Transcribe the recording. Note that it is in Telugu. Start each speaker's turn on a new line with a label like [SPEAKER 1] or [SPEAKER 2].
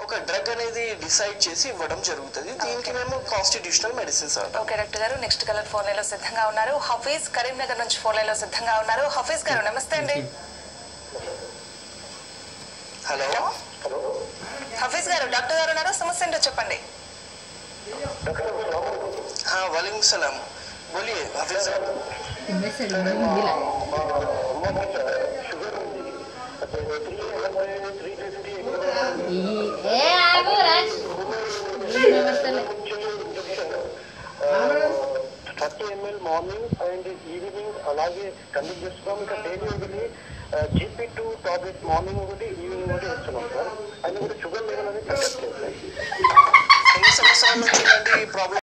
[SPEAKER 1] ఒక డ్రగ్ అనేది డిసైడ్ చేసి ఇవ్వడం జరుగుతుంది దీనికి మేము కాన్స్టిట్యూషనల్ మెడిసిన్స్ అంటాం
[SPEAKER 2] ఓకే డాక్టర్ గారు నెక్స్ట్ కలర్ ఫోన్ లైన్ లో సిద్ధంగా ఉన్నారు హఫీజ్ కరీంనగర్ నుంచి ఫోన్ లైన్ లో సిద్ధంగా ఉన్నారు హఫీజ్ గారు నమస్తే అండి
[SPEAKER 1] హలో
[SPEAKER 2] హఫీజ్ గారు డాక్టర్ గారు ఉన్నారు సమస్య ఏంటో చెప్పండి
[SPEAKER 1] हाँ वालेकुम सलाम बोलिए हाफिज साहब
[SPEAKER 3] మెసేజ్ హిందీలో ఈ ఏ ఆగు రాజ్ ఏం నమస్తలే
[SPEAKER 4] thirty ML morning and evening అలాగే కండక్ట్ చేస్తున్నాం ఇంకా డైలీ ఒకటి జీపీ టూ టాబ్లెట్ మార్నింగ్ ఒకటి ఈవినింగ్ ఒకటి ఇస్తున్నాం సార్ అది కూడా షుగర్ లెవెల్ అనేది తగ్గట్లేదు సార్
[SPEAKER 1] ఎన్ని సంవత్సరాల నుంచి ఇలాంటి ప్రాబ్లం